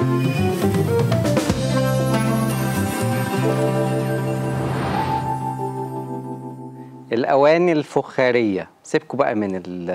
الاواني الفخاريه سيبكوا بقى من ال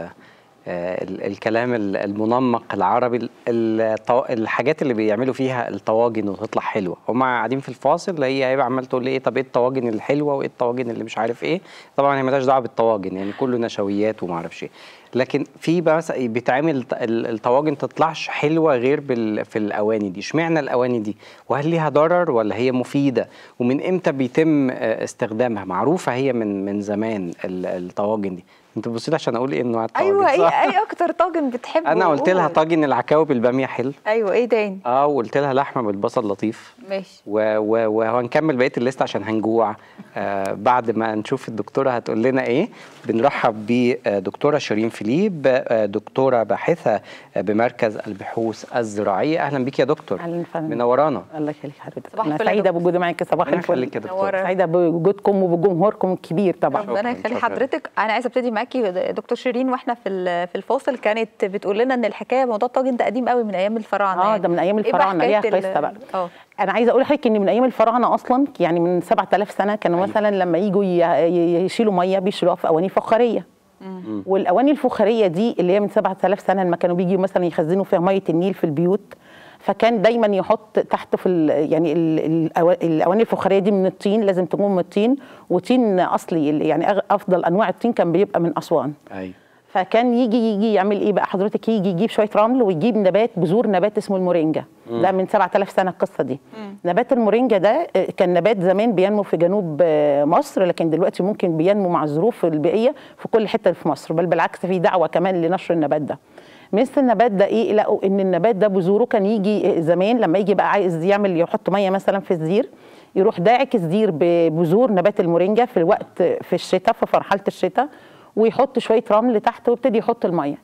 ال الكلام ال- المنمق العربي ال- الطو- الحاجات اللي بيعملوا فيها الطواجن وتطلع حلوه هم قاعدين في الفاصل اللي هي هيبقى عمال تقول لي ايه طب ايه الطواجن الحلوه وايه الطواجن اللي مش عارف ايه طبعا هي مالهاش دعوه بالطواجن يعني كله نشويات وما اعرفش ايه لكن في بقى مثلا بيتعمل الط- ال- الطواجن تطلعش حلوه غير بال في الاواني دي اشمعنى الاواني دي وهل ليها ضرر ولا هي مفيده ومن امتى بيتم آه، استخدامها معروفه هي من من زمان ال- الطواجن دي انت بصيت عشان اقول ايه انواع الطواجن ايوه ايه صح؟ اي اكتر طاجن بتحبه انا قلت لها قول. طاجن العكاوي بالباميه حلو ايوه ايه تاني اه وقلت لها لحمه بالبصل لطيف ماشي و- و- وهنكمل بقيه الليست عشان هنجوع آه بعد ما نشوف الدكتوره هتقول لنا ايه بنرحب بدكتوره شيرين فيليب آه دكتوره باحثه بمركز البحوث الزراعيه اهلا بيك يا دكتور اهلا فندم منورانا الله يخليك حضرتك صباح انا الفل يا سعيده دكتور. بوجودي معاك صباح ربنا الفل يخليك يا دكتور نورة. سعيده بوجودكم وبجمهوركم الكبير طبعا شكراً، ربنا يخلي شكراً. حضرتك انا عايزه ابتدي معاكي دكتور شيرين واحنا في ال- في الفاصل كانت بتقول لنا ان الحكايه موضوع الطاجن ده قديم قوي من ايام الفراعنه اه يعني. ده من ايام إيه بقى الفراعنه ليها حكاية ال- قصه بقى اه انا عايزه اقول لحضرتك ان من ايام الفراعنه اصلا يعني من 7000 سنه كانوا أيوة. مثلا لما يجوا ي- ي- يشيلوا ميه بيشيلوها في اواني فخاريه والاواني الفخاريه دي اللي هي من 7000 سنه لما كانوا بيجوا مثلا يخزنوا فيها ميه النيل في البيوت فكان دايما يحط تحت في ال يعني ال الأوا- الاواني الفخاريه دي من الطين لازم تكون من الطين وطين اصلي يعني أغ- افضل انواع الطين كان بيبقى من اسوان ايوه فكان يجي يجي يعمل ايه بقى حضرتك يجي يجيب شويه رمل ويجيب نبات بذور نبات اسمه المورينجا ده من 7000 سنه القصه دي نبات المورينجا ده آه، كان نبات زمان بينمو في جنوب آه، مصر لكن دلوقتي ممكن بينمو مع الظروف البيئيه في كل حته في مصر بل بالعكس في دعوه كمان لنشر النبات ده مثل النبات ده ايه لقوا ان النبات ده بذوره كان يجي زمان لما يجي بقى عايز يعمل يحط ميه مثلا في الزير يروح داعك الزير ببذور نبات المورينجا في الوقت في الشتاء في مرحله الشتاء ويحط شويه رمل تحت ويبتدي يحط الميه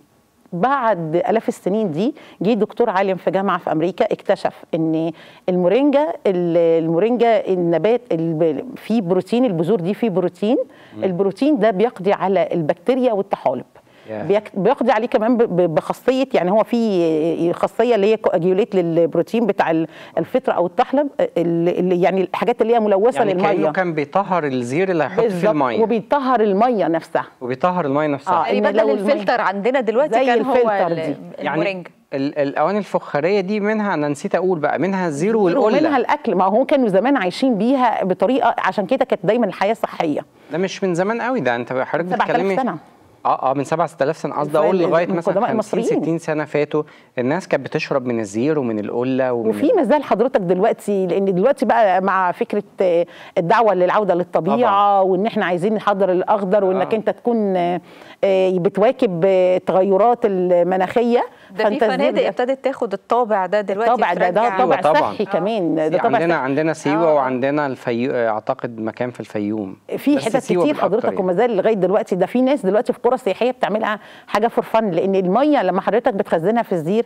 بعد الاف السنين دي جه دكتور عالم في جامعه في امريكا اكتشف ان المورينجا ال- المورينجا النبات الب- فيه بروتين البذور دي فيه بروتين البروتين ده بيقضي على البكتيريا والطحالب ياه. بيك- بيقضي عليه كمان ب- ب- بخاصيه يعني هو في خاصيه اللي هي كواجيوليت للبروتين بتاع ال- الفطر او الطحلب اللي اللي يعني الحاجات اللي هي ملوثه يعني للميه كانه كان بيطهر الزير اللي هيحط فيه بالظبط الميه وبيطهر الميه نفسها وبيطهر الميه نفسها آه. يعني إن بدل لو المية- الفلتر عندنا دلوقتي زي كان هو الفلتر ال- دي. المورينجا ال- الاواني الفخاريه دي منها انا نسيت اقول بقى منها الزيرو ومنها والقله الاكل ما هو كانوا زمان عايشين بيها بطريقه عشان كده كانت دايما الحياه صحيه ده مش من زمان قوي ده انت حضرتك 7000 بتتكلمي سنه اه اه من 7000 سنه قصدي اقول من لغايه قدماء مثلا 50 المصريين. 60 سنه فاتوا الناس كانت بتشرب من الزير ومن القله ومن وفي مازال حضرتك دلوقتي لان دلوقتي بقى مع فكره آه، الدعوه للعوده للطبيعه طبعاً. وان احنا عايزين نحضر الاخضر وانك آه. انت تكون آه، آه، بتواكب آه، التغيرات المناخيه ده في فأنت الزير فنادق ده- ابتدت تاخد الطابع ده دلوقتي الطابع ده ده بترجع- طابع أيوة طبعاً. صحي كمان ده طابع عندنا صحي. عندنا سيوه آه. وعندنا الفيو اعتقد مكان في الفيوم في بس حتت سيوة كتير بالأكتر حضرتك يعني. وما زال لغايه دلوقتي ده في ناس دلوقتي في قرى سياحيه بتعملها حاجه فور فن لان الميه لما حضرتك بتخزنها في الزير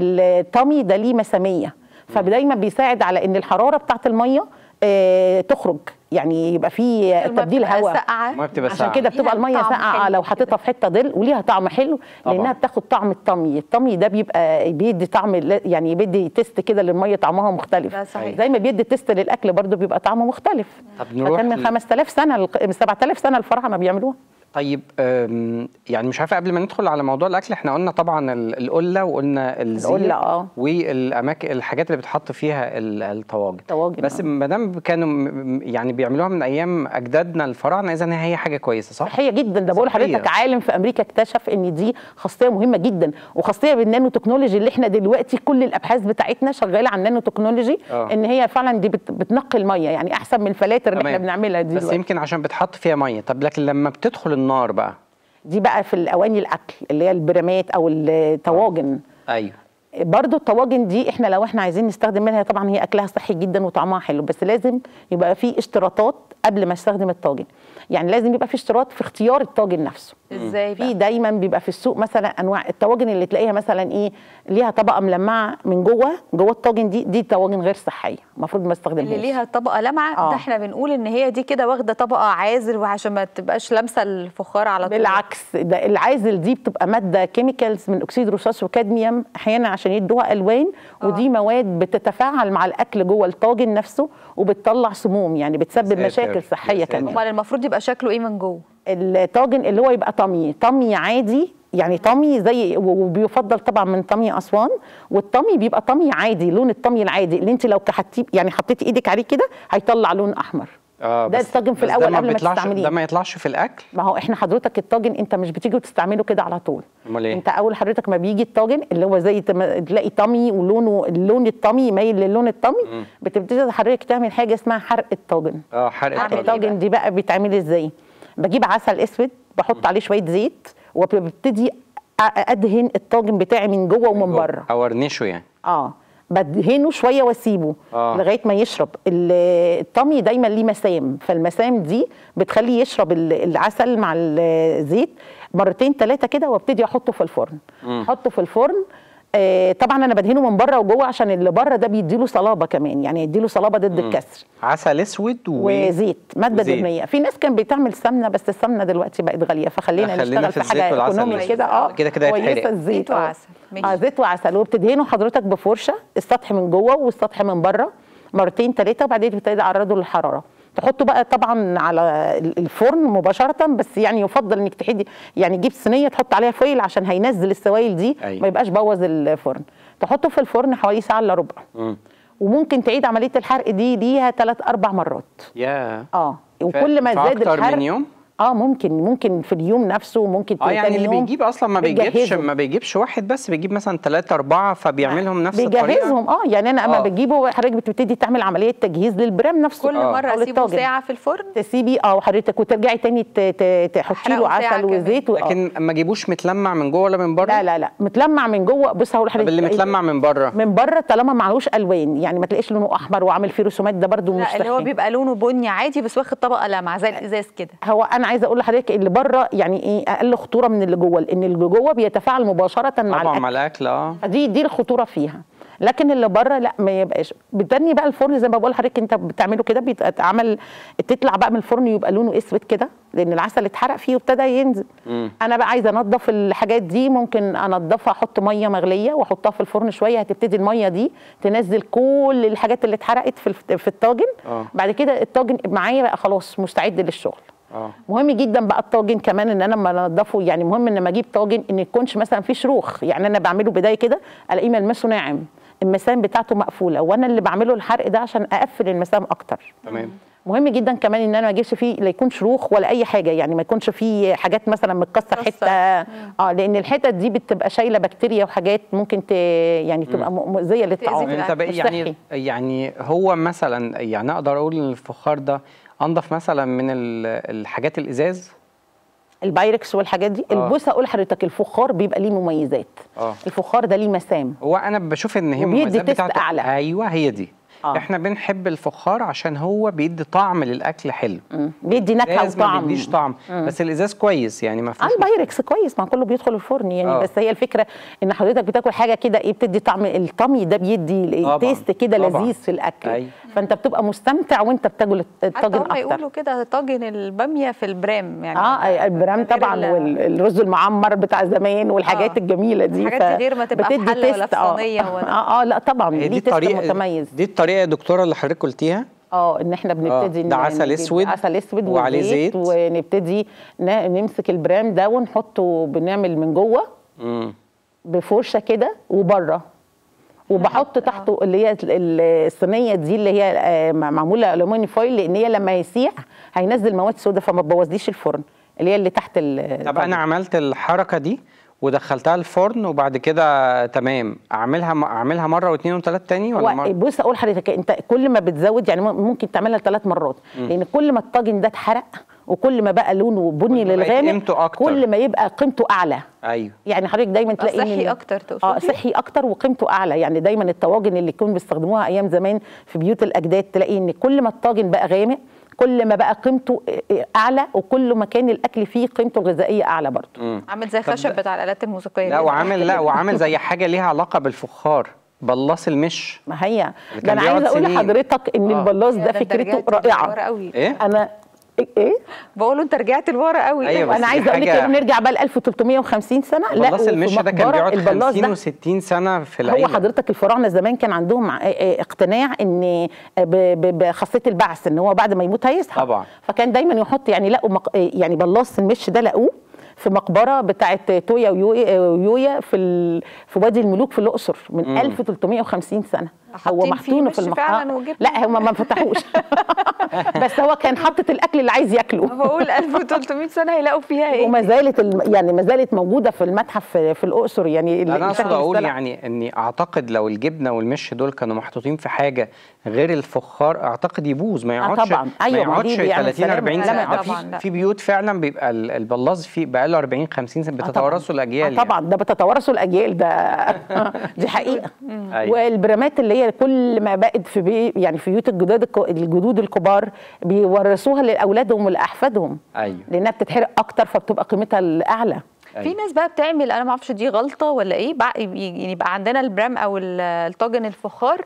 الطمي ده ليه مساميه فدايما بيساعد على ان الحراره بتاعت الميه آه، تخرج يعني يبقى في المية تبديل بتبقى هواء ساقعة. الميه بتبقى عشان ساقعة. كده بتبقى ليها الميه طعم ساقعه حلو لو حطيتها في حته ظل وليها طعم حلو طبعاً. لانها بتاخد طعم الطمي الطمي ده بيبقى بيدي طعم يعني بيدي تيست كده للميه طعمها مختلف ده صحيح. زي ما بيدي تيست للاكل برضو بيبقى طعمه مختلف طب نروح فكان من ل- 5000 سنه الق- من 7000 سنه الفراعنه بيعملوها طيب أم، يعني مش عارفه قبل ما ندخل على موضوع الاكل احنا قلنا طبعا ال- القله وقلنا الزير القلة، آه. والاماكن الحاجات اللي بتحط فيها ال- الطواجن الطواجن، بس آه. ما دام كانوا م- م- يعني بيعملوها من ايام اجدادنا الفراعنه اذا هي حاجه كويسه صح؟ صحيه جدا ده بقول صحية. لحضرتك عالم في امريكا اكتشف ان دي خاصيه مهمه جدا وخاصيه بالنانو تكنولوجي اللي احنا دلوقتي كل الابحاث بتاعتنا شغاله على النانو تكنولوجي آه. ان هي فعلا دي بت- بتنقي الميه يعني احسن من الفلاتر اللي احنا تمام. بنعملها دي بس دلوقتي. يمكن عشان بتحط فيها ميه طب لكن لما بتدخل النار بقى دي بقى في الاواني الاكل اللي هي البرامات او الطواجن ايوه برضو الطواجن دي احنا لو احنا عايزين نستخدم منها طبعا هي اكلها صحي جدا وطعمها حلو بس لازم يبقى في اشتراطات قبل ما استخدم الطاجن يعني لازم يبقى في اشتراط في اختيار الطاجن نفسه ازاي في بقى دايما بيبقى في السوق مثلا انواع الطواجن اللي تلاقيها مثلا ايه ليها طبقه ملمعه من جوه جوه الطاجن دي دي طواجن غير صحيه المفروض ما استخدمهاش اللي ليها طبقه لمعه آه. ده احنا بنقول ان هي دي كده واخده طبقه عازل وعشان ما تبقاش لامسه الفخار على طول بالعكس ده العازل دي بتبقى ماده كيميكالز من اكسيد رصاص وكادميوم احيانا عشان يدوها الوان ودي مواد بتتفاعل مع الاكل جوه الطاجن نفسه وبتطلع سموم يعني بتسبب ساتر. مشاكل يا صحيه ساتر. كمان امال المفروض يبقى شكله ايه من جوه الطاجن اللي هو يبقى طمي طمي عادي يعني طمي زي وبيفضل طبعا من طمي اسوان والطمي بيبقى طمي عادي لون الطمي العادي اللي انت لو كحتي يعني حطيتي ايدك عليه كده هيطلع لون احمر اه ده بس- الطاجن في بس ده الأول ما قبل ما بيطلعش- تستعمليه. ده ما يطلعش في الاكل ما هو احنا حضرتك الطاجن انت مش بتيجي وتستعمله كده على طول امال ايه انت اول حضرتك ما بيجي الطاجن اللي هو زي تم- تلاقي طمي ولونه اللون الطمي مايل للون الطمي بتبتدي حضرتك تعمل حاجه اسمها حرق الطاجن اه حرق حرق الطاجن الطاجن. الطاجن دي بقى بيتعمل ازاي بجيب عسل اسود بحط عليه شويه زيت وببتدي أ- ادهن الطاجن بتاعي من جوه ومن بره او ارنشه يعني اه بدهنه شويه واسيبه آه. آه. لغايه ما يشرب ال- الطمي دايما ليه مسام فالمسام دي بتخليه يشرب ال- العسل مع الزيت مرتين ثلاثه كده وابتدي احطه في الفرن احطه في الفرن آه طبعا انا بدهنه من بره وجوه عشان اللي بره ده بيديله صلابه كمان يعني يديله صلابه ضد الكسر عسل اسود و... وزيت ماده وزيت. دهنيه في ناس كانت بتعمل سمنه بس السمنه دلوقتي بقت غاليه فخلينا لا، خلينا نشتغل في في, الزيت حاجه والعسل ايكونومي بس. كده اه كده كده كويسة يتحرق. الزيت زيت آه. وعسل. ماشي. اه زيت وعسل وبتدهنه حضرتك بفرشه السطح من جوه والسطح من بره مرتين ثلاثه وبعدين بتبتدي تعرضه للحراره تحطه بقى طبعا على ال- الفرن مباشره بس يعني يفضل انك تحدي يعني تجيب صينيه تحط عليها فويل عشان هينزل السوائل دي أيوة. ما يبقاش بوظ الفرن تحطه في الفرن حوالي ساعه الا ربع مم. وممكن تعيد عمليه الحرق دي ليها ثلاث اربع مرات يا اه وكل ما في زاد أكتر الحرق من يوم؟ اه ممكن ممكن في اليوم نفسه ممكن اه يعني تاني اللي يوم بيجيب اصلا ما بيجيبش بتجهزه. ما بيجيبش واحد بس بيجيب مثلا ثلاثة أربعة فبيعملهم نفس الطريقة بيجهزهم اه يعني انا اما آه. بتجيبه حضرتك بتبتدي تعمل عمليه تجهيز للبرام نفسه كل آه. مره أو اسيبه للطاجن. ساعه في الفرن تسيبي اه حضرتك وترجعي تاني ت- ت- تحطي له أحرقه ساعة عسل كمان. وزيت و- آه. لكن ما جيبوش متلمع من جوه ولا من بره لا لا لا متلمع من جوه بص هقول طب لحضرتك اللي متلمع من بره من بره طالما معلوش الوان يعني ما تلاقيش لونه احمر وعامل فيه رسومات ده برده مش لا اللي هو صحي. بيبقى لونه بني عادي بس واخد طبقه لمعه زي الازاز كده هو انا عايزه اقول لحضرتك اللي بره يعني ايه اقل خطوره من اللي جوه لان اللي جوه بيتفاعل مباشره مع طبعا الاكل مع الأكل اه دي دي الخطوره فيها لكن اللي بره لا ما يبقاش بتدني بقى الفرن زي ما بقول لحضرتك انت بتعمله كده بيتعمل تطلع بقى من الفرن يبقى لونه اسود كده لان العسل اتحرق فيه وابتدى ينزل مم. انا بقى عايزه انضف الحاجات دي ممكن انضفها احط ميه مغليه واحطها في الفرن شويه هتبتدي الميه دي تنزل كل الحاجات اللي اتحرقت في الف- في الطاجن آه. بعد كده الطاجن معايا بقى خلاص مستعد للشغل اه مهم جدا بقى الطاجن كمان ان انا لما انضفه يعني مهم ان لما اجيب طاجن ان يكونش مثلا فيه شروخ يعني انا بعمله بدايه كده الاقيه ملمسه ناعم المسام بتاعته مقفوله وانا اللي بعمله الحرق ده عشان اقفل المسام اكتر تمام مهم جدا كمان ان انا ما اجيبش فيه لا يكون شروخ ولا اي حاجه يعني ما يكونش فيه حاجات مثلا متكسر متكسر. حته اه لان الحتت دي بتبقى شايله بكتيريا وحاجات ممكن ت يعني تبقى م- مؤذيه للطعام في انت بقى مش يعني صحي. يعني هو مثلا يعني اقدر اقول ان الفخار ده انضف مثلا من ال- الحاجات الازاز البايركس والحاجات دي آه. البوسه اقول لحضرتك الفخار بيبقى ليه مميزات اه الفخار ده ليه مسام هو انا بشوف ان هي وبيدي المميزات تيست بتاعته أعلى. ايوه هي دي آه. احنا بنحب الفخار عشان هو بيدي طعم للاكل حلو مم. بيدي نكهه الازاز ما وطعم بيديش طعم بس الازاز كويس يعني ما اه فيش البايركس كويس ما كله بيدخل الفرن يعني آه. بس هي الفكره ان حضرتك بتاكل حاجه كده ايه بتدي طعم الطمي ده بيدي طبعاً، تيست كده طبعاً. لذيذ في الاكل أيوة. فانت بتبقى مستمتع وانت بتاكل حتى الطاجن هم اكتر يقولوا كده طاجن الباميه في البرام يعني اه البرام غير طبعا ال- والرز المعمر بتاع زمان والحاجات آه. الجميله دي الحاجات دي غير ما تبقى في بتدي حلة ولا تيست، في آه. صينية ولا- اه اه لا طبعا هي ليه دي تيست الطريقه متميز دي الطريقه يا دكتوره اللي حضرتك قلتيها اه ان احنا بنبتدي ده ن- عسل نجيب أسود عسل اسود وعليه وزيت زيت. ونبتدي ن- نمسك البرام ده ونحطه بنعمل من جوه امم بفرشه كده وبره وبحط تحته اللي هي ال- الصينيه دي اللي هي آه، معموله الومنيوم فويل لان هي لما يسيح هينزل مواد سوداء فما تبوظليش الفرن اللي هي اللي تحت ال طب انا عملت الحركه دي ودخلتها الفرن وبعد كده تمام اعملها اعملها مره واثنين وثلاثه تاني ولا هو مره بص اقول لحضرتك انت كل ما بتزود يعني ممكن تعملها ثلاث مرات لان كل ما الطاجن ده اتحرق وكل ما بقى لونه بني كل ما بقت للغامق قيمته أكتر. كل ما يبقى قيمته اعلى ايوه يعني حضرتك دايما تلاقي إن صحي ال- أكتر تقصدي؟ اه صحي اكتر وقيمته اعلى يعني دايما الطواجن اللي كانوا بيستخدموها ايام زمان في بيوت الاجداد تلاقي ان كل ما الطاجن بقى غامق كل ما بقى قيمته اعلى وكل ما كان الاكل فيه قيمته الغذائيه اعلى برضه عامل زي طب الخشب ده- بتاع الالات الموسيقيه لا وعامل لا وعامل زي حاجه ليها علاقه بالفخار بلاص المش ما هي اللي ده كان انا عايزه بيقعد اقول سنين. لحضرتك ان آه. البلاص يا ده ده أنت فكرته رجعت لورا رائعه قوي ايه انا ايه بقول له انت رجعت لورا قوي أيوة، بس وانا دي عايزه اقول لك حاجة- إيه، نرجع بقى ل 1350 سنه بلاص وفي المش ده كان مقبرة بيقعد البلاص 50 ده و60 سنه في هو العيله حضرتك الفراعنه زمان كان عندهم ع- آه، اقتناع ان ب- ب- بخاصيه البعث ان هو بعد ما يموت هيصحى طبعا. فكان دايما يحط يعني لقوا مق... آه، يعني بلاص المش ده لقوه في مقبره بتاعه تويا ويويا ويويا في ال... في وادي الملوك في الاقصر من 1350 سنه هو حاطين فيه محطوط مش في المقبره فعلاً وجبنة. لا هم ما فتحوش بس هو كان حاطط الاكل اللي عايز ياكله بقول 1300 سنه هيلاقوا فيها ايه وما زالت الم... يعني ما زالت موجوده في المتحف في, في الاقصر يعني انا الشكل اقصد اقول السلع. يعني اني اعتقد لو الجبنه والمش دول كانوا محطوطين في حاجه غير الفخار اعتقد يبوظ ما يقعدش طبعا. أيوة، ما ما دي يقعدش بيعمل 30 سلامة. 40 لا، سنه لا، ده طبعاً، في لا. في بيوت فعلا بيبقى ال- البلاظ فيه بقى له 40 50 سنه آه طبعاً. بتتوارثوا الاجيال آه طبعا ده بتتوارثوا الاجيال ده دي حقيقه أيوة. والبرامات اللي هي كل ما بقت في بي يعني في بيوت الجداد الك- الجدود الكبار بيورثوها لاولادهم ولاحفادهم أيوة. لانها بتتحرق اكتر فبتبقى قيمتها الاعلى في ناس بقى بتعمل انا ما اعرفش دي غلطه ولا ايه بقى يعني يبقى عندنا البرام او ال- الطاجن الفخار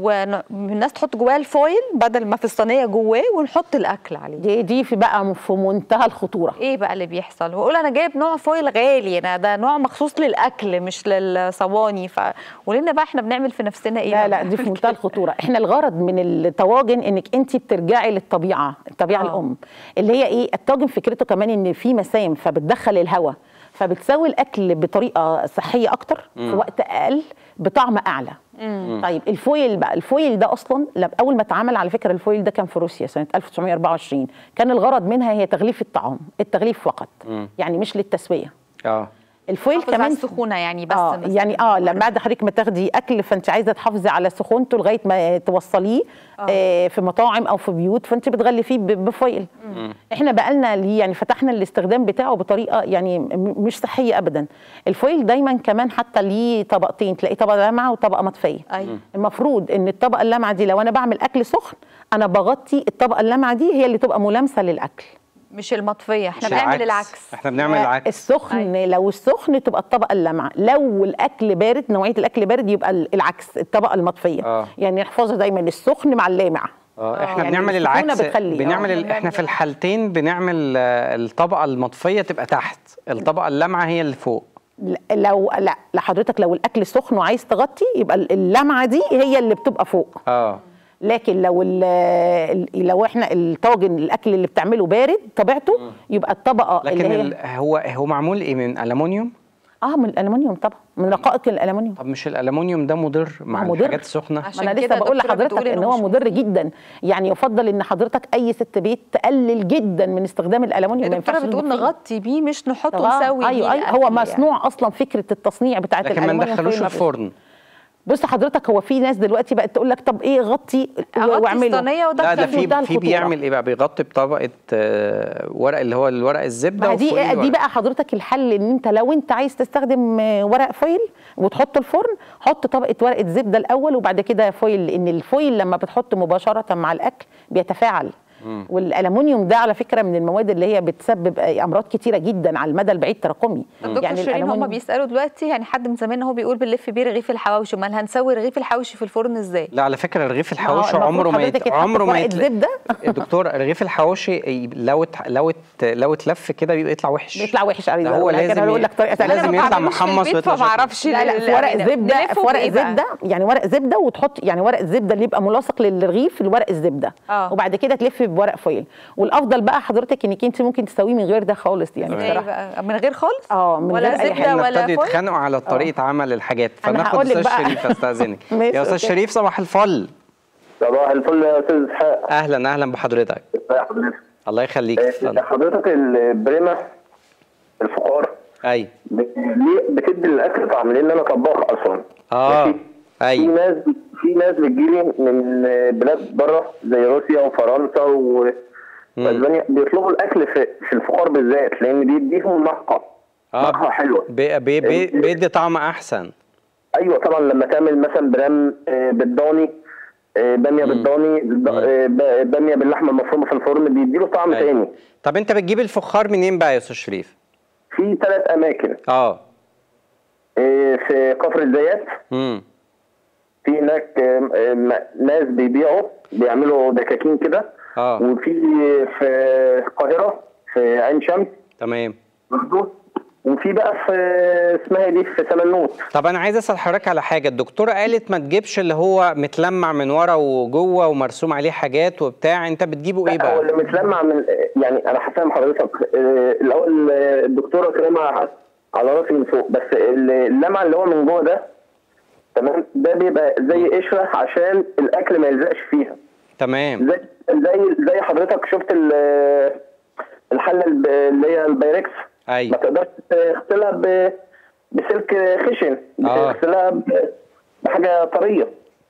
والناس تحط جواه الفويل بدل ما في الصينيه جواه ونحط الاكل عليه دي دي في بقى في منتهى الخطوره ايه بقى اللي بيحصل ويقول انا جايب نوع فويل غالي انا ده نوع مخصوص للاكل مش للصواني ف ولنا بقى احنا بنعمل في نفسنا ايه لا بقى؟ لا دي في منتهى الخطوره احنا الغرض من الطواجن انك انت بترجعي للطبيعه الطبيعه آه. الام اللي هي ايه الطاجن فكرته كمان ان في مسام فبتدخل الهواء فبتسوي الاكل بطريقه صحيه اكتر في وقت اقل بطعم اعلى طيب الفويل بقى الفويل ده اصلا لما- اول ما اتعمل على فكره الفويل ده كان في روسيا سنه 1924 كان الغرض منها هي تغليف الطعام التغليف فقط يعني مش للتسويه اه الفويل حافظ على كمان السخونه يعني بس اه مثلاً. يعني اه لما بعد حضرتك ما تاخدي اكل فانت عايزه تحافظي على سخونته لغايه ما توصليه آه في مطاعم او في بيوت فانت بتغلفيه ب- بفويل احنا بقالنا ليه يعني فتحنا الاستخدام بتاعه بطريقه يعني م- مش صحيه ابدا الفويل دايما كمان حتى ليه طبقتين تلاقي طبقه لامعه وطبقه مطفيه أيوة. المفروض ان الطبقه اللامعه دي لو انا بعمل اكل سخن انا بغطي الطبقه اللامعه دي هي اللي تبقى ملامسه للاكل مش المطفيه احنا مش بنعمل العكس احنا بنعمل العكس السخن لو السخن تبقى الطبقه اللامعه لو الاكل بارد نوعيه الاكل بارد يبقى ال- العكس الطبقه المطفيه آه. يعني نحفظها دايما السخن مع اللامع اه احنا يعني بنعمل السخونة العكس بتخلي- بنعمل آه. ال... احنا في الحالتين بنعمل آه، الطبقه المطفيه تبقى تحت الطبقه اللامعه هي اللي فوق ل- لو لا لحضرتك لو الاكل سخن وعايز تغطي يبقى ال- اللمعه دي هي اللي بتبقى فوق اه لكن لو ال- ال- لو احنا الطاجن الاكل اللي بتعمله بارد طبيعته يبقى الطبقه لكن اللي هي ال... هو هو معمول ايه من الومنيوم اه من الالومنيوم طبعا من رقائق الالومنيوم طب مش الالومنيوم ده مضر مع مضر. الحاجات السخنه عشان ما انا كده لسه بقول دكتورة لحضرتك بتقول ان إنه هو مش مضر جدا يعني يفضل ان حضرتك اي ست بيت تقلل جدا من استخدام الالومنيوم ما الدكتوره ينفعش بتقول نحطه. نغطي بيه مش نحطه طبعاً. نسوي بيه ايوه ايوه الأكل هو يعني. مصنوع اصلا فكره التصنيع بتاعت لكن ما الالومنيوم ندخلوش فويل ما الفرن بص حضرتك هو في ناس دلوقتي بقت تقول لك طب ايه غطي أغطي واعمله الصينية وده لا ده في في منتهى في الخطورة. بيعمل ايه بقى بيغطي بطبقه آه، ورق اللي هو الورق الزبده ما دي وفوقيه دي الورق. بقى حضرتك الحل ان انت لو انت عايز تستخدم آه، ورق فويل وتحط الفرن حط طبقه ورقه زبده الاول وبعد كده فويل لان الفويل لما بتحط مباشره مع الاكل بيتفاعل والالومنيوم ده على فكره من المواد اللي هي بتسبب آه، امراض كتيره جدا على المدى البعيد تراكمي طب دكتور شيرين هم بيسالوا دلوقتي يعني حد من زمان هو بيقول بنلف بيه رغيف الحواوشي امال هنسوي رغيف الحواوشي في الفرن ازاي؟ لا على فكره رغيف ما هو الحواوشي المفروض عمره ما حضرتك يت... يتحط عمره في ما ورقة يتل... زبدة. دكتور رغيف الحواوشي لو ات... لو ات... لو اتلف كده بيبقى يطلع وحش بيطلع وحش قوي ده هو لازم اقول ي- لك طريقه ثانيه لازم يطلع محمص ويطلع فما شكله. اعرفش لا لا في ورق زبده في ورق زبده يعني ورق زبده وتحط يعني ورق الزبده اللي يبقى ملاصق للرغيف الورق الزبده آه. وبعد كده تلف بورق فويل والافضل بقى حضرتك انك انت ممكن تسويه من غير ده خالص يعني ازاي بصراحه بقى من غير خالص؟ اه من ولا غير اي زبدة حاجه ولا احنا ابتدوا فويل؟ يتخانقوا على طريقه عمل الحاجات أنا فناخد هقول لك استاذ بقى. شريف استاذنك ماشي، يا استاذ أوكي. شريف صباح الفل صباح الفل يا استاذ اسحاق اهلا اهلا بحضرتك ازي حضرتك الله يخليك آه، اتفضل. حضرتك البريمه الفقار اي ب- ليه بتدي الاكل طعم لان انا طباخ اصلا اه ماشي؟ في ايوه ناس في ناس بتجيلي من بلاد بره زي روسيا وفرنسا و- واسبانيا بيطلبوا الاكل في في الفقار بالذات لان بيديهم نقه آه. نقه حلوه بي... بي... بي... بيدي طعم احسن ايوه طبعا لما تعمل مثلا برام آه، بالضاني آه، باميه بالضاني ض- آه، ب- باميه باللحمه المفرومه في الفرن بيديله طعم أيوة. تاني طب انت بتجيب الفخار منين بقى يا استاذ شريف في ثلاث اماكن اه آه، في كفر الزيات امم في هناك آه، آه، ناس بيبيعوا بيعملوا دكاكين كده اه وفي في القاهره في عين شمس تمام برضه وفي بقى في اسمها إيه دي في سمنوت طب انا عايز اسال حضرتك على حاجه الدكتوره قالت ما تجيبش اللي هو متلمع من ورا وجوه ومرسوم عليه حاجات وبتاع انت بتجيبه ايه لا هو بقى اللي متلمع من يعني انا هفهم حضرتك آه، الاول آه، الدكتوره كريمه على راسي من فوق بس اللمع اللي هو من جوه ده تمام ده بيبقى زي قشره عشان الاكل ما يلزقش فيها تمام زي زي زي حضرتك شفت ال- الحله الب- اللي هي البايركس ما ايوه تقدرش تغسلها ب- بسلك خشن آه. بتغسلها ب- بحاجه طريه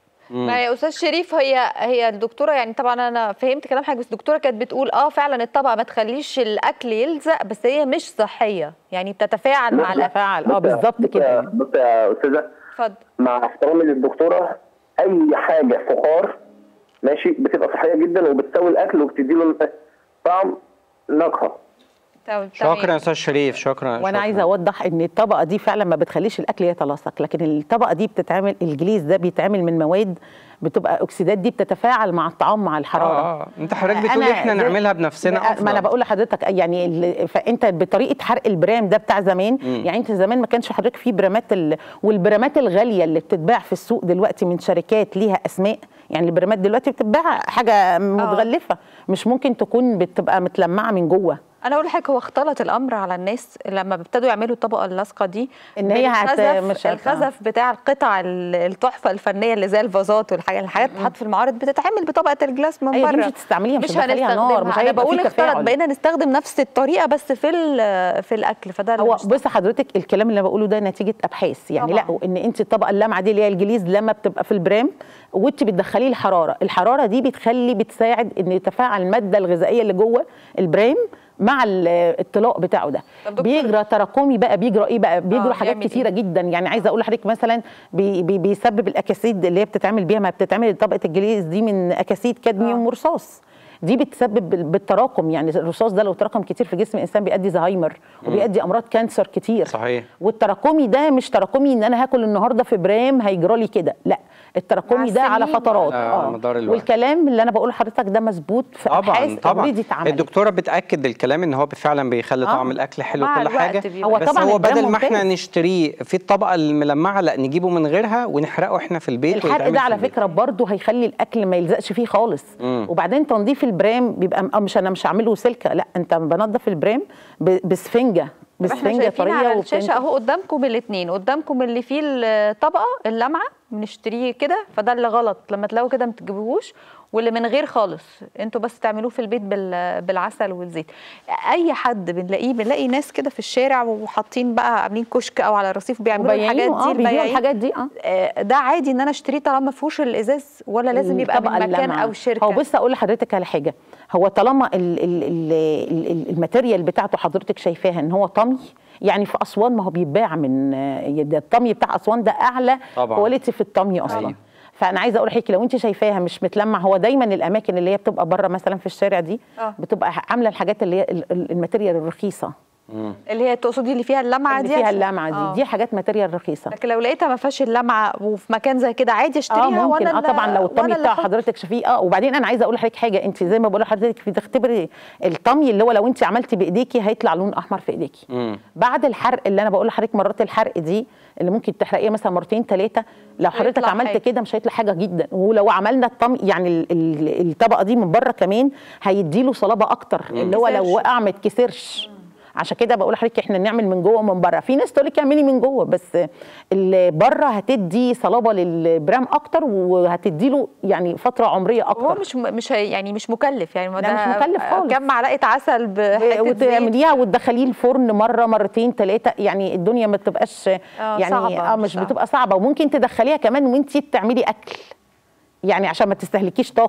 ما يا استاذ شريف هي هي الدكتوره يعني طبعا انا فهمت كلام حضرتك بس الدكتوره كانت بتقول اه فعلا الطبقه ما تخليش الاكل يلزق بس هي مش صحيه يعني بتتفاعل مع الاكل تفاعل اه بالظبط كده بص يا استاذه اتفضل مع احترامي للدكتوره اي حاجه فخار ماشي بتبقى صحيه جدا وبتسوي الاكل وبتديله طعم نكهه تمام شكرا يا استاذ شريف شكرا وانا شكراً. عايزه اوضح ان الطبقه دي فعلا ما بتخليش الاكل يتلاصق لكن الطبقه دي بتتعمل الجليز ده بيتعمل من مواد بتبقى اكسيدات دي بتتفاعل مع الطعام مع الحراره اه اه انت حضرتك بتقول أنا احنا زي- نعملها بنفسنا ما انا افضل بقول لحضرتك يعني ال- فانت بطريقه حرق البرام ده بتاع زمان يعني انت زمان ما كانش حضرتك في برامات ال... والبرامات الغاليه اللي بتتباع في السوق دلوقتي من شركات ليها اسماء يعني البرامات دلوقتي بتتباع حاجه متغلفه مش ممكن تكون بتبقى متلمعه من جوه انا اقول لحضرتك هو اختلط الامر على الناس لما ابتدوا يعملوا الطبقه اللاصقه دي إن هي هت- بالخزف- مش هت- الخزف بتاع القطع ال- التحفه الفنيه اللي زي الفازات والحاجات الحاجات بتتحط في المعارض بتتعمل بطبقه الجلاس من أيوة دي بره مش هتستعمليها، مش مش هتدخليها نار، هنستخدمها مش انا هيبقى بقول في اختلط تفاعل. بقينا نستخدم نفس الطريقه بس في ال- في الاكل فده اللي هو مش صح. بص حضرتك الكلام اللي أنا بقوله ده نتيجه ابحاث يعني طبعاً. لقوا ان انت الطبقه اللامعه دي اللي هي الجليز لما بتبقى في البرام وانت بتدخليه الحراره الحراره دي بتخلي بتساعد ان يتفاعل الماده الغذائيه اللي جوه البرام مع ال- الطلاق بتاعه ده طب دكتور- بيجرى تراكمي بقى بيجرى ايه بقى بيجرى آه، حاجات بيعمل كتيره إيه؟ جدا يعني عايزه اقول لحضرتك مثلا بي بي بيسبب الاكاسيد اللي هي بتتعمل بيها ما بتتعمل طبقه الجليز دي من اكاسيد كادميوم آه. ورصاص دي بتسبب بال- بالتراكم يعني الرصاص ده لو تراكم كتير في جسم الانسان بيؤدي زهايمر وبيؤدي امراض كانسر كتير صحيح. والتراكمي ده مش تراكمي ان انا هاكل النهارده في برام هيجرى لي كده لا التراكمي ده على السنين فترات آه، على مدار الوقت. والكلام اللي انا بقوله لحضرتك ده مظبوط في طبعا ابحاث طبعا اوريدي اتعملت الدكتوره بتاكد الكلام ان هو فعلا بيخلي آه. طعم الاكل حلو مع وكل الوقت حاجه بيبقى. هو بس طبعاً هو البرام بدل ما احنا ممتاز. نشتريه في الطبقه الملمعه لا نجيبه من غيرها ونحرقه احنا في البيت الحرق ويتعمل ده في على البيت. فكره برضه هيخلي الاكل ما يلزقش فيه خالص مم. وبعدين تنظيف البرام بيبقى م- آه مش انا مش هعمله سلكه لا انت بنضف البرام ب- بسفنجه طب احنا بسفنجه شايفين طريه على وبتنزل- الشاشه اهو قدامكم الاثنين قدامكم اللي فيه الطبقه اللمعه بنشتريه كده فده اللي غلط لما تلاقوا كده ما تجيبوهوش واللي من غير خالص انتوا بس تعملوه في البيت بال- بالعسل والزيت اي حد بنلاقيه بنلاقي ناس كده في الشارع وحاطين بقى عاملين كشك او على الرصيف بيعملوا وبياعين، الحاجات دي اه بيبيعوا البياعين. الحاجات دي اه آه، ده عادي ان انا اشتريه طالما ما فيهوش الازاز ولا لازم يبقى من الطبقة مكان اللامعة. او شركه هو بص اقول لحضرتك على حاجه هو طالما ال ال ال ال الماتيريال بتاعته حضرتك شايفاها ان هو طمي يعني في اسوان ما هو بيتباع من آه، ده الطمي بتاع اسوان ده اعلى طبعاً. كواليتي في الطمي اصلا أيوة. فانا عايزه اقول لحضرتك لو انت شايفاها مش متلمع هو دايما الاماكن اللي هي بتبقى بره مثلا في الشارع دي آه. بتبقى عامله الحاجات اللي هي ال- ال- الماتيريال الرخيصه اللي هي تقصدي اللي فيها اللمعه اللي دي فيها عشان- اللمعه دي آه. دي حاجات ماتيريال رخيصه لكن لو لقيتها ما فيهاش اللمعه وفي مكان زي كده عادي اشتريها اه ممكن وانا اه اللي- طبعا لو الطمي وأنا اللي بتاع أحط. حضرتك شايفيه اه وبعدين انا عايزه اقول لحضرتك حاجه انت زي ما بقول لحضرتك بتختبري الطمي اللي هو لو انت عملتي بايديكي هيطلع لون احمر في ايديكي مم. بعد الحرق اللي انا بقول لحضرتك مرات الحرق دي اللي ممكن تحرقيها مثلا مرتين ثلاثه لو حضرتك هيطلع عملت حاجة. كده مش هيطلع حاجه جدا ولو عملنا الطمي يعني ال- ال- الطبقه دي من بره كمان هيديله صلابه اكتر اللي هو لو يتكسرش. وقع ما يتكسرش عشان كده بقول لحضرتك احنا نعمل من جوه ومن بره في ناس تقول لك اعملي من جوه بس اللي بره هتدي صلابه للبرام اكتر وهتدي له يعني فتره عمريه هو اكتر مش م- مش هي يعني مش مكلف يعني ما لا، ده مش مكلف خالص. كم معلقه عسل بحته زيت وتعمليها وتدخليه الفرن مره مرتين ثلاثه يعني الدنيا ما تبقاش يعني صعبة، اه مش مش صعبة. بتبقى صعبه وممكن تدخليها كمان وانتي بتعملي اكل يعني عشان ما تستهلكيش طاقه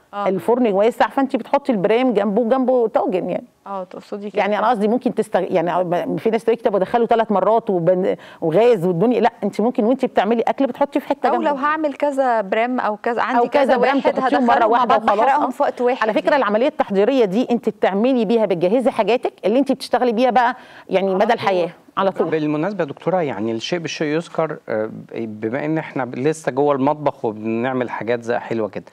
آه. الفرن واسع فانت بتحطي البرام جنبه جنبه طاجن يعني اه تقصدي كده يعني انا قصدي ممكن تستغ... يعني في ناس تقول لك طب ادخله ثلاث مرات وبن... وغاز والدنيا لا انت ممكن وانت بتعملي اكل بتحطي في حته او جنبه. لو هعمل كذا برام او كذا عندي او كذا برام واحد تحطيهم مره هدخلهم مع واحده بعض وخلاص بحرقهم آه. في وقت واحد على فكره يعني. العمليه التحضيريه دي انت بتعملي بيها بتجهزي حاجاتك اللي انت بتشتغلي بيها بقى يعني مدى الحياه على طول بالمناسبة يا دكتورة يعني الشيء بالشيء يذكر آه، بما ان احنا لسه جوه المطبخ وبنعمل حاجات زي حلوة كده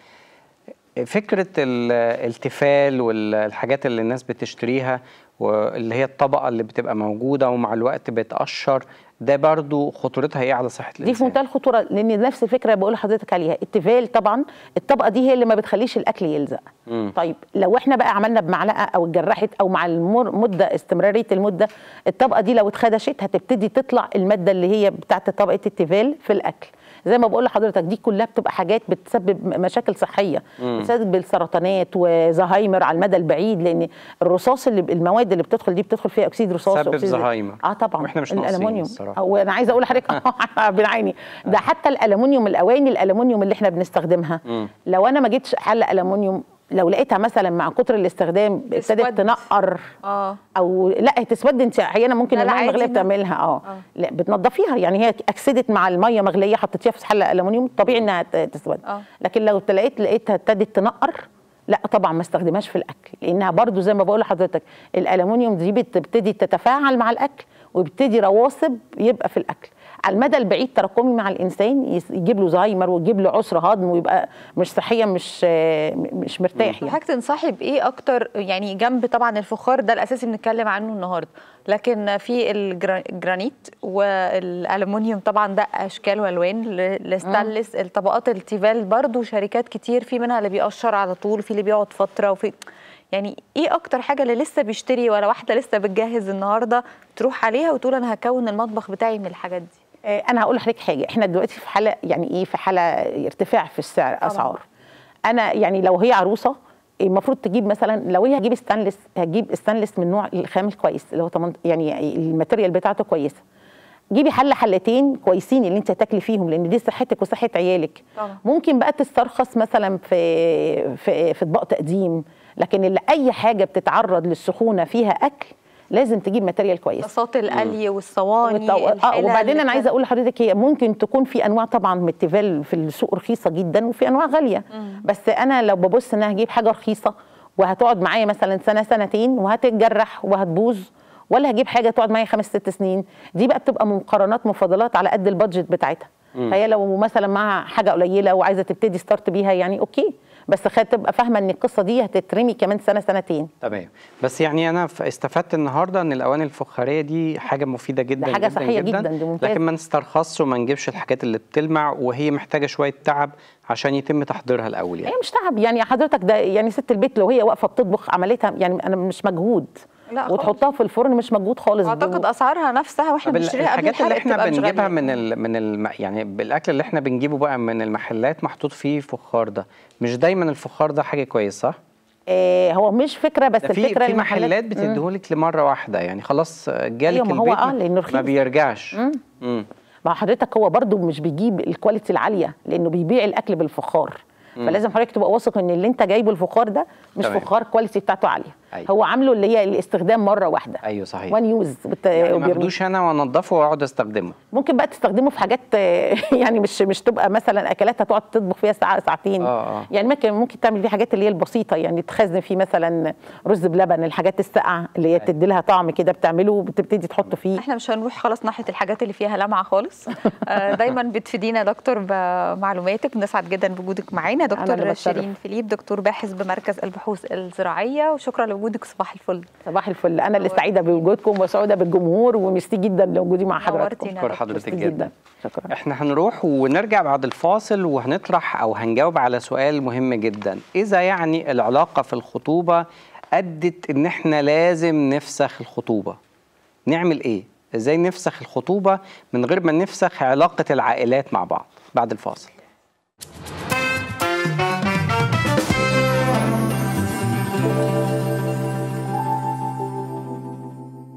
فكرة ال- التفال والحاجات اللي الناس بتشتريها واللي هي الطبقة اللي بتبقى موجودة ومع الوقت بتقشر ده برضو خطورتها ايه على صحة دي في الإنسان؟ منتهى الخطوره لان نفس الفكره بقول لحضرتك عليها التيفال طبعا الطبقه دي هي اللي ما بتخليش الاكل يلزق مم. طيب لو احنا بقى عملنا بمعلقه او اتجرحت او مع المده استمراريه المده الطبقه دي لو اتخدشت هتبتدي تطلع الماده اللي هي بتاعت طبقه التيفال في الاكل زي ما بقول لحضرتك دي كلها بتبقى حاجات بتسبب م- مشاكل صحيه بتسبب السرطانات وزهايمر على المدى البعيد لان الرصاص اللي المواد اللي بتدخل دي بتدخل فيها اكسيد رصاص تسبب وأكسيد- زهايمر. اه طبعا وإحنا مش ناقصين الالومنيوم الصراحة. وانا عايزه اقول لحضرتك بنعاني ده حتى الالومنيوم الاواني الالومنيوم اللي احنا بنستخدمها مم. لو انا ما جبتش حله الومنيوم لو لقيتها مثلا مع كتر الاستخدام ابتدت تسود. تنقر اه او لا هي تسود انت احيانا ممكن لا، لا، الميه عادي المغليه إنها- بتعملها اه آه. لا بتنضفيها يعني هي اكسدت مع الميه مغليه حطيتيها في حله الومنيوم طبيعي انها ت- تسود آه. لكن لو لقيت لقيتها ابتدت تنقر لا طبعا ما استخدمهاش في الاكل لانها برضو زي ما بقول لحضرتك الالومنيوم دي بتبتدي تتفاعل مع الاكل ويبتدي رواسب يبقى في الاكل على المدى البعيد تراكمي مع الانسان يس- يجيب له زهايمر ويجيب له عسر هضم ويبقى مش صحيا مش آه، مش مرتاح يعني حضرتك تنصحي بايه اكتر يعني جنب طبعا الفخار ده الاساسي بنتكلم عنه النهارده لكن في الجرا- الجرانيت والالومنيوم طبعا ده اشكال والوان ال- الستانلس الطبقات التيفال برضو شركات كتير في منها اللي بيقشر على طول في اللي بيقعد فتره وفي يعني ايه اكتر حاجه اللي لسه بيشتري ولا واحده لسه بتجهز النهارده تروح عليها وتقول انا هكون المطبخ بتاعي من الحاجات دي آه، انا هقول لحضرتك حاجه احنا دلوقتي في حاله يعني ايه في حاله ارتفاع في السعر اسعار انا يعني لو هي عروسه المفروض تجيب مثلا لو هي هتجيب ستانلس هتجيب ستانلس من نوع الخام الكويس اللي هو تمن- يعني الماتيريال بتاعته كويسه جيبي حله حلتين كويسين اللي انت هتاكلي فيهم لان دي صحتك وصحه عيالك طبعا. ممكن بقى تسترخص مثلا في في في اطباق تقديم لكن اللي اي حاجه بتتعرض للسخونه فيها اكل لازم تجيب ماتيريال كويس طاسات القلي والصواني والطو... اه الحلل وبعدين اللي انا عايزه اقول لحضرتك هي ممكن تكون في انواع طبعا من التيفال في السوق رخيصه جدا وفي انواع غاليه بس انا لو ببص ان انا هجيب حاجه رخيصه وهتقعد معايا مثلا سنه سنتين وهتتجرح وهتبوظ ولا هجيب حاجه تقعد معايا خمس ست سنين دي بقى بتبقى مقارنات مفاضلات على قد البادجت بتاعتها فهي لو مثلا معاها حاجه قليله وعايزه تبتدي ستارت بيها يعني اوكي بس خد تبقى فاهمه ان القصه دي هتترمي كمان سنه سنتين تمام بس يعني انا ف- استفدت النهارده ان الاواني الفخاريه دي حاجه مفيده جدا ده حاجة جدا صحية جدا, جداً، دي ممتازة. لكن ما نسترخصش وما نجيبش الحاجات اللي بتلمع وهي محتاجه شويه تعب عشان يتم تحضيرها الاول هي يعني مش تعب يعني حضرتك ده يعني ست البيت لو هي واقفه بتطبخ عملتها يعني انا مش مجهود لا خالص. وتحطها في الفرن مش مجهود خالص اعتقد اسعارها نفسها واحنا طب ال- بنشتريها قبل الحاجات اللي الحرق احنا بتبقى مش بنجيبها غالية. من ال من الم يعني بالاكل اللي احنا بنجيبه بقى من المحلات محطوط فيه فخار ده مش دايما الفخار ده حاجه كويسه صح؟ آه هو مش فكره بس ده في الفكره في المحلات- محلات مم. بتديهولك لمره واحده يعني خلاص جالك أيوة، ما هو البيت آه، لأنه ما رخيص. بيرجعش مم. ما حضرتك هو برضو مش بيجيب الكواليتي العاليه لانه بيبيع الاكل بالفخار فلازم حضرتك تبقى واثق ان اللي انت جايبه الفخار ده مش تمام. فخار كواليتي بتاعته عاليه أيوة. هو عامله اللي هي الاستخدام مره واحده ايوه صحيح وان يوز بت... يعني ما وبيرمي. اخدوش انا وانضفه واقعد استخدمه ممكن بقى تستخدمه في حاجات آه، يعني مش مش تبقى مثلا اكلات هتقعد تطبخ فيها ساعه ساعتين آه، آه. يعني ممكن ممكن تعمل فيه حاجات اللي هي البسيطه يعني تخزن فيه مثلا رز بلبن الحاجات الساقعه اللي هي تدي لها طعم كده بتعمله بتبتدي تحط فيه احنا مش هنروح خلاص ناحيه الحاجات اللي فيها لمعه خالص آه، دايما بتفيدينا يا دكتور بمعلوماتك بنسعد جدا بوجودك معانا اللي دكتور بتشرف. شيرين فيليب دكتور باحث بمركز البحوث الزراعيه وشكرا لوجودك صباح الفل صباح الفل انا اللي سعيده بوجودكم وسعوده بالجمهور وميرسي جدا لوجودي مع حضراتكم نورتينا. شكرا حضرتك ميرسي جدا شكرا احنا هنروح ونرجع بعد الفاصل وهنطرح او هنجاوب على سؤال مهم جدا اذا يعني العلاقه في الخطوبه ادت ان احنا لازم نفسخ الخطوبه نعمل ايه ازاي نفسخ الخطوبه من غير ما نفسخ علاقه العائلات مع بعض بعد الفاصل